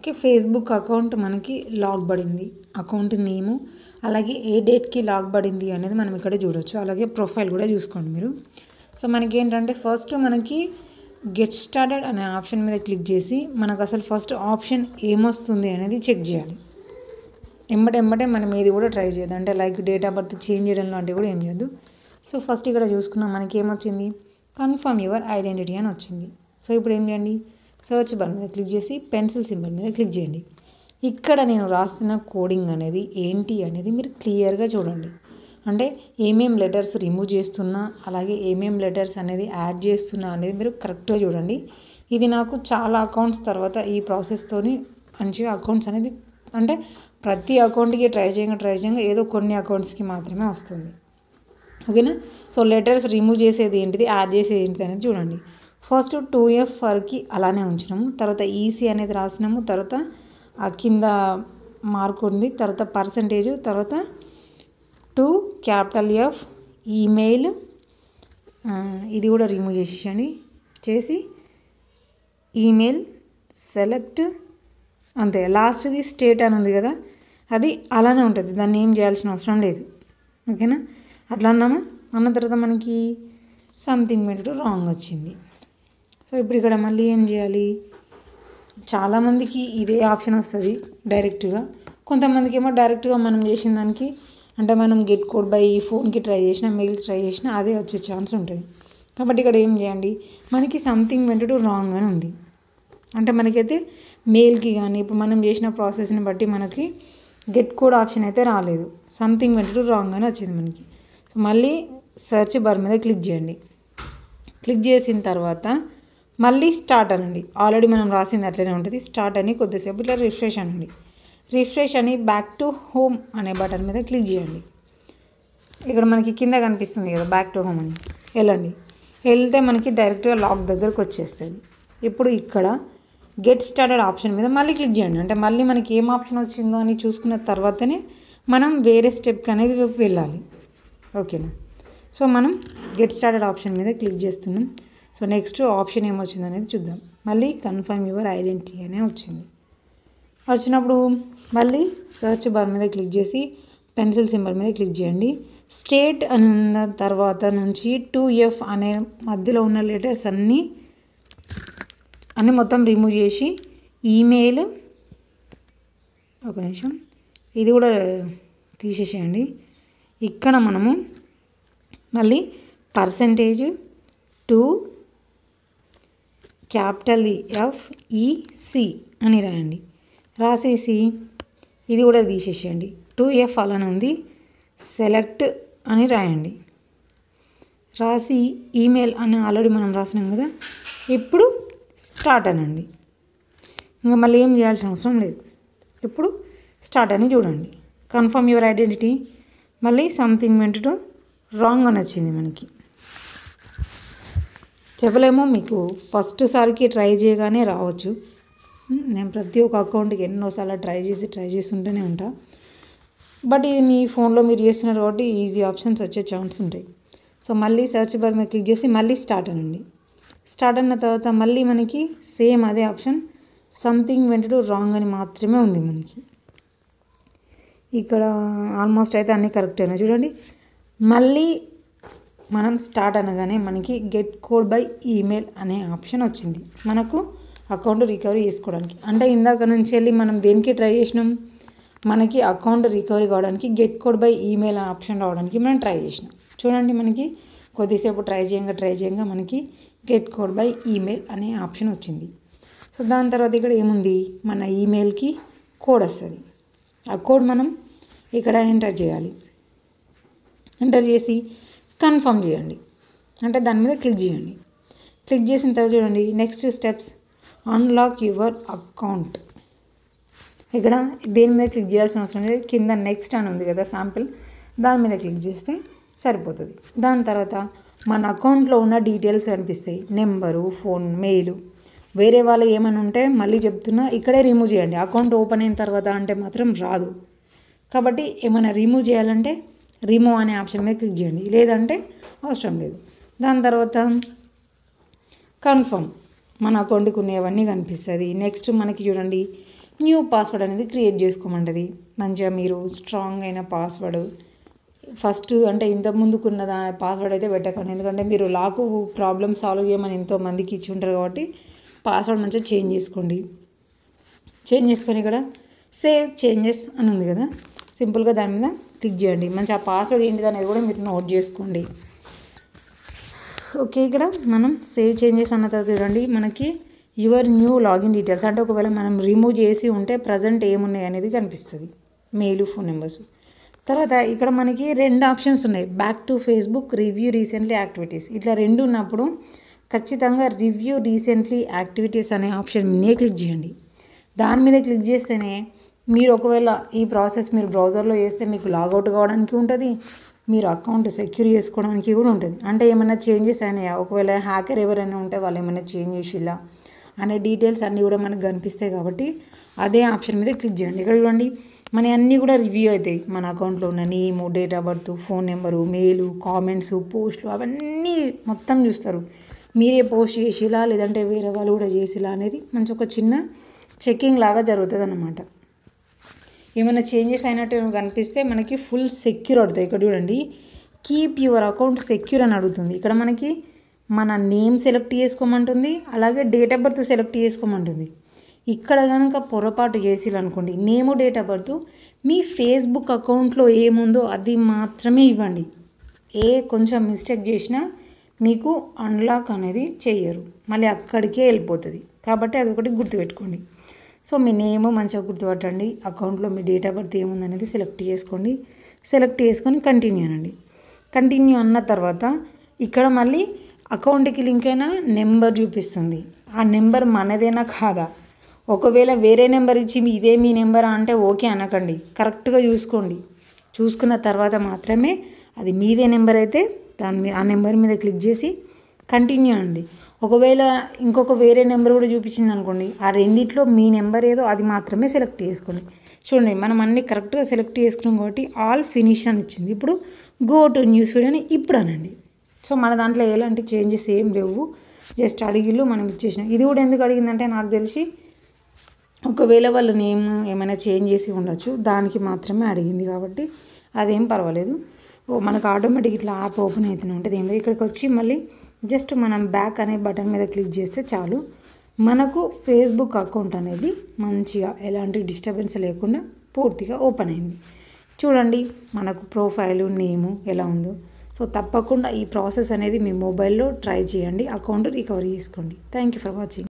okay Facebook account మనకి lock పడింది account name అలాగే ఏ డేట్కి లాక్ పడింది అనేది మనం ఇక్కడ చూడొచ్చు అలాగే ప్రొఫైల్ కూడా చూసుకోండి మీరు సో మనకి ఏంటంటే ఫస్ట్ మనకి గెట్ స్టార్టెడ్ అనే ఆప్షన్ మీద క్లిక్ చేసి మనకు అసలు ఫస్ట్ ఆప్షన్ ఏమొస్తుంది అనేది చెక్ చేయాలి ఎంబటే ఎంబటే మనం ఏది కూడా ట్రై చేయదు అంటే like date of birth change చేయడం లాంటివి కూడా ఏం చేయదు సో ఫస్ట్ ఇక్కడ చూసుకున్నాం మనకి ఏమొచ్చింది కన్ఫర్మ్ యువర్ ఐడెంటిటీ అని వచ్చింది సో ఇప్పుడు ఏం చేయండి సర్చ్ బార్ మీద క్లిక్ చేసి పెన్సిల్ సింబల్ మీద క్లిక్ చేయండి ఇక్కడ నేను రాస్తున్న కోడింగ్ అనేది ఏంటి అనేది మీరు క్లియర్గా చూడండి అంటే ఏమేం లెటర్స్ రిమూవ్ చేస్తున్నా అలాగే ఏమేం లెటర్స్ అనేది యాడ్ చేస్తున్నా అనేది మీరు కరెక్ట్గా చూడండి ఇది నాకు చాలా అకౌంట్స్ తర్వాత ఈ ప్రాసెస్తోని మంచిగా అకౌంట్స్ అనేది అంటే ప్రతి అకౌంట్కి ట్రై చేయంగా ట్రై చేయంగా ఏదో కొన్ని అకౌంట్స్కి మాత్రమే వస్తుంది ఓకేనా సో లెటర్స్ రిమూవ్ చేసేది ఏంటిది యాడ్ చేసేది ఏంటిది అనేది చూడండి ఫస్ట్ టూ ఎఫ్ ఫర్కి అలానే ఉంచినాము తర్వాత ఈసీ అనేది రాసినాము తర్వాత ఆ కింద మార్క్ ఉంది తర్వాత పర్సంటేజ్ తర్వాత టూ క్యాపిటల్ ఎఫ్ ఈమెయిల్ ఇది కూడా రిమూవ్ చేసేయండి చేసి ఈమెయిల్ సెలెక్ట్ అంతే లాస్ట్ది స్టేట్ అని ఉంది కదా అది అలానే ఉంటుంది దాన్ని ఏం చేయాల్సిన అవసరం లేదు ఓకేనా అట్లా అన్నామా అన్న తర్వాత మనకి సంథింగ్ మెటూ రాంగ్ వచ్చింది సో ఇప్పుడు ఇక్కడ మళ్ళీ ఏం చేయాలి చాలామందికి ఇదే ఆప్షన్ వస్తుంది డైరెక్ట్గా కొంతమందికి ఏమో డైరెక్ట్గా మనం చేసిన దానికి అంటే మనం గెట్ కోడ్ బై ఫోన్కి ట్రై చేసినా మెయిల్కి ట్రై చేసినా అదే వచ్చే ఛాన్స్ ఉంటుంది కాబట్టి ఇక్కడ ఏం చేయండి మనకి సంథింగ్ వెంటూ రాంగ్ అని ఉంది అంటే మనకైతే మెయిల్కి కానీ ఇప్పుడు మనం చేసిన ప్రాసెస్ని బట్టి మనకి గెట్ కోడ్ ఆప్షన్ అయితే రాలేదు సంథింగ్ వెంటూ రాంగ్ అని వచ్చింది మనకి సో మళ్ళీ సెర్చ్ బార్ మీద క్లిక్ చేయండి క్లిక్ చేసిన తర్వాత మళ్ళీ స్టార్ట్ అనండి ఆల్రెడీ మనం రాసింది అట్లనే ఉంటుంది స్టార్ట్ అని కొద్దిసేపు ఇట్లా రిఫ్రెష్ అనండి రిఫ్రెష్ అని బ్యాక్ టు హోమ్ అనే బటన్ మీద క్లిక్ చేయండి ఇక్కడ మనకి కింద కనిపిస్తుంది కదా బ్యాక్ టు హోమ్ అని వెళ్ళండి వెళ్తే మనకి డైరెక్ట్గా లాక్ దగ్గరకు వచ్చేస్తుంది ఇప్పుడు ఇక్కడ గెట్ స్టార్టెడ్ ఆప్షన్ మీద మళ్ళీ క్లిక్ చేయండి అంటే మళ్ళీ మనకి ఏం ఆప్షన్ వచ్చిందో అని చూసుకున్న తర్వాతనే మనం వేరే స్టెప్కి అనేది వెళ్ళాలి ఓకేనా సో మనం గెట్ స్టార్టెడ్ ఆప్షన్ మీద క్లిక్ చేస్తున్నాం సో నెక్స్ట్ ఆప్షన్ ఏమొచ్చింది అనేది చూద్దాం మళ్ళీ కన్ఫర్మ్ యువర్ ఐడెంటిటీ అనే వచ్చింది వచ్చినప్పుడు మళ్ళీ సెర్చ్ బార్ మీద క్లిక్ చేసి పెన్సిల్ సింబల్ మీద క్లిక్ చేయండి స్టేట్ అని ఉన్న తర్వాత నుంచి టూ ఎఫ్ అనే మధ్యలో ఉన్న లెటర్స్ అన్నీ అన్నీ మొత్తం రిమూవ్ చేసి ఈమెయిల్ ఒక నిమిషం ఇది కూడా తీసేసేయండి ఇక్కడ మనము మళ్ళీ percentage two capital F E C అని రాయండి రాసేసి ఇది కూడా తీసేసేయండి టూ ఎఫ్ అలానే ఉంది సెలెక్ట్ అని రాయండి రాసి ఈమెయిల్ అని ఆల్రెడీ మనం రాసినాం కదా ఇప్పుడు స్టార్ట్ అనండి ఇంకా మళ్ళీ ఏం చేయాల్సిన అవసరం లేదు ఇప్పుడు స్టార్ట్ అని చూడండి కన్ఫర్మ్ యువర్ ఐడెంటిటీ మళ్ళీ సంథింగ్ వెంటూ రాంగ్ అని వచ్చింది మనకి చెప్పలేమో మీకు ఫస్ట్ సారికి ట్రై చేయగానే రావచ్చు నేను ప్రతి ఒక్క అకౌంట్కి ఎన్నోసార్లు ట్రై చేసి ట్రై చేసి ఉంటూనే ఉంటా బట్ ఇది మీ ఫోన్లో మీరు చేస్తున్నారు కాబట్టి ఈజీ ఆప్షన్స్ వచ్చే ఛాన్స్ ఉంటాయి సో మళ్ళీ సెర్చ్ బార్ మీద క్లిక్ చేసి మళ్ళీ స్టార్ట్ అనండి స్టార్ట్ అయిన తర్వాత మళ్ళీ మనకి సేమ్ అదే ఆప్షన్ సంథింగ్ వెంటూ రాంగ్ అని మాత్రమే ఉంది మనకి ఇక్కడ ఆల్మోస్ట్ అయితే అన్నీ కరెక్టేనా చూడండి మళ్ళీ మనం స్టార్ట్ అనగానే మనకి గెట్ కోడ్ బై ఈమెయిల్ అనే ఆప్షన్ వచ్చింది మనకు అకౌంట్ రికవరీ చేసుకోవడానికి అంటే ఇందాక నుంచి వెళ్ళి మనం దేనికి ట్రై చేసినాం మనకి అకౌంట్ రికవరీ కావడానికి గెట్ కోడ్ బై ఈమెయిల్ అనే ఆప్షన్ రావడానికి మనం ట్రై చేసినాం చూడండి మనకి కొద్దిసేపు ట్రై చేయంగా ట్రై చేయంగా మనకి గెట్ కోడ్ బై ఈమెయిల్ అనే ఆప్షన్ వచ్చింది సో దాని తర్వాత ఇక్కడ ఏముంది మన ఈమెయిల్కి కోడ్ వస్తుంది ఆ కోడ్ మనం ఇక్కడ ఎంటర్ చేయాలి ఎంటర్ చేసి కన్ఫర్మ్ చేయండి అంటే దాని మీద క్లిక్ చేయండి క్లిక్ చేసిన తర్వాత చూడండి next steps unlock your account ఇక్కడ దేని మీద క్లిక్ చేయాల్సిన అవసరం లేదు కింద నెక్స్ట్ అని ఉంది కదా శాంపిల్ దాని మీద క్లిక్ చేస్తే సరిపోతుంది దాని తర్వాత మన అకౌంట్లో ఉన్న డీటెయిల్స్ కనిపిస్తాయి నెంబరు ఫోన్ మెయిల్ వేరే వాళ్ళు ఏమైనా ఉంటే మళ్ళీ చెప్తున్నా ఇక్కడే రిమూవ్ చేయండి అకౌంట్ ఓపెన్ అయిన తర్వాత అంటే మాత్రం రాదు కాబట్టి ఏమైనా రిమూవ్ చేయాలంటే రిమూవ్ అనే ఆప్షన్ మీద క్లిక్ చేయండి లేదంటే అవసరం లేదు దాని తర్వాత కన్ఫర్మ్ మన అకౌంట్కి ఉన్నవన్నీ కనిపిస్తుంది నెక్స్ట్ మనకి చూడండి న్యూ పాస్వర్డ్ అనేది క్రియేట్ చేసుకోమంటది మంచిగా మీరు స్ట్రాంగ్ అయిన పాస్వర్డ్ ఫస్ట్ అంటే ఇంత ముందుకున్న దా పాస్వర్డ్ అయితే పెట్టకండి ఎందుకంటే మీరు లాకు ప్రాబ్లమ్ సాల్వ్ చేయమని ఎంతో మందికి ఇచ్చి ఉంటారు కాబట్టి పాస్వర్డ్ మంచిగా చేంజ్ చేసుకోండి చేంజ్ చేసుకొని ఇక్కడ సేవ్ చేంజెస్ అని ఉంది కదా సింపుల్గా దాని మీద క్లిక్ చేయండి మంచి ఆ పాస్వర్డ్ ఏంటిది అనేది కూడా మీరు నోట్ చేసుకోండి ఓకే ఇక్కడ మనం సేవ్ చేంజెస్ అన్న తర్వాత చూడండి మనకి యువర్ న్యూ లాగిన్ డీటెయిల్స్ అంటే ఒకవేళ మనం రిమూవ్ చేసి ఉంటే ప్రజెంట్ ఏమున్నాయి అనేది కనిపిస్తుంది మెయిల్ ఫోన్ నెంబర్స్ తర్వాత ఇక్కడ మనకి రెండు ఆప్షన్స్ ఉన్నాయి back to Facebook review recently activities ఇట్లా రెండు ఉన్నప్పుడు ఖచ్చితంగా రివ్యూ రీసెంట్లీ యాక్టివిటీస్ అనే ఆప్షన్ మీదే క్లిక్ చేయండి దాని మీద క్లిక్ చేస్తేనే మీరు ఒకవేళ ఈ ప్రాసెస్ మీరు బ్రౌజర్లో చేస్తే మీకు లాగౌట్ కావడానికి ఉంటుంది మీరు అకౌంట్ సెక్యూర్ చేసుకోవడానికి కూడా ఉంటుంది అంటే ఏమైనా చేంజెస్ అయినాయా ఒకవేళ హ్యాకర్ ఎవరైనా ఉంటే వాళ్ళు ఏమైనా చేంజ్ చేసిలా అనే డీటెయిల్స్ అన్నీ కూడా మనకు కనిపిస్తాయి కాబట్టి అదే ఆప్షన్ మీద క్లిక్ చేయండి ఇక్కడ చూడండి మన అన్నీ కూడా రివ్యూ అవుతాయి మన అకౌంట్లో ఉన్న name date of birth phone number mail comments పోస్టులు అవన్నీ మొత్తం చూస్తారు మీరే పోస్ట్ చేసిలా లేదంటే వేరే వాళ్ళు కూడా చేసిలా అనేది మంచి ఒక చిన్న చెక్కింగ్ లాగా జరుగుతుంది అన్నమాట ఏమైనా చేంజెస్ అయినట్టు కనిపిస్తే మనకి ఫుల్ సెక్యూర్ అవుతుంది ఇక్కడ చూడండి కీప్ యువర్ అకౌంట్ సెక్యూర్ అని అడుగుతుంది ఇక్కడ మనకి మన నేమ్ సెలెక్ట్ చేసుకోమంటుంది అలాగే డేట్ ఆఫ్ బర్త్ సెలెక్ట్ చేసుకోమంటుంది ఇక్కడ కనుక పొరపాటు చేసిరనుకోండి నేము డేట్ ఆఫ్ బర్త్ మీ ఫేస్బుక్ అకౌంట్లో ఏముందో అది మాత్రమే ఇవ్వండి ఏ కొంచెం మిస్టేక్ చేసినా మీకు అన్లాక్ అనేది చెయ్యరు మళ్ళీ అక్కడికే వెళ్ళిపోతుంది కాబట్టి అది ఒకటి గుర్తుపెట్టుకోండి సో మీ నేమ్ మంచిగా గుర్తుపట్టండి అకౌంట్లో మీ డేట్ ఆఫ్ బర్త్ ఏముందనేది సెలెక్ట్ చేసుకోండి సెలెక్ట్ చేసుకొని కంటిన్యూ అనండి కంటిన్యూ అన్న తర్వాత ఇక్కడ మళ్ళీ అకౌంట్కి లింక్ అయిన నెంబర్ చూపిస్తుంది ఆ నెంబర్ మనదేనా కాదా ఒకవేళ వేరే నెంబర్ ఇచ్చి మీ ఇదే మీ నెంబరా అంటే ఓకే అనకండి కరెక్ట్గా చూసుకోండి చూసుకున్న తర్వాత మాత్రమే అది మీదే నెంబర్ అయితే దాని మీద ఆ నెంబర్ మీద క్లిక్ చేసి కంటిన్యూ అండి ఒకవేళ ఇంకొక వేరే నెంబర్ కూడా చూపించింది అనుకోండి ఆ రెండిట్లో మీ నెంబర్ ఏదో అది మాత్రమే సెలెక్ట్ చేసుకోండి చూడండి మనం అన్ని కరెక్ట్గా సెలెక్ట్ చేసుకున్నాం కాబట్టి ఆల్ ఫినిష్ అని ఇచ్చింది ఇప్పుడు గో టు న్యూస్ ఫీడ్ అని ఇప్పుడు అనండి సో మన దాంట్లో ఎలాంటి చేంజెస్ ఏం లేవు జస్ట్ అడిగిళ్ళు మనం ఇచ్చేసినాం ఇది కూడా ఎందుకు అడిగిందంటే నాకు తెలిసి ఒకవేళ వాళ్ళ నేమ్ ఏమైనా చేంజ్ చేసి ఉండొచ్చు దానికి మాత్రమే అడిగింది కాబట్టి అదేం పర్వాలేదు ఓ మనకు ఆటోమేటిక్ ఇట్లా యాప్ ఓపెన్ అవుతూనే ఉంటుంది ఏం లేదు ఇక్కడికి వచ్చి మళ్ళీ జస్ట్ మనం బ్యాక్ అనే బటన్ మీద క్లిక్ చేస్తే చాలు మనకు ఫేస్బుక్ అకౌంట్ అనేది మంచిగా ఎలాంటి డిస్టర్బెన్స్ లేకుండా పూర్తిగా ఓపెన్ అయింది చూడండి మనకు ప్రొఫైలు నేము ఎలా ఉందో సో తప్పకుండా ఈ ప్రాసెస్ అనేది మీ మొబైల్లో ట్రై చేయండి అకౌంట్ రికవరీ చేసుకోండి థ్యాంక్ యూ ఫర్ వాచింగ్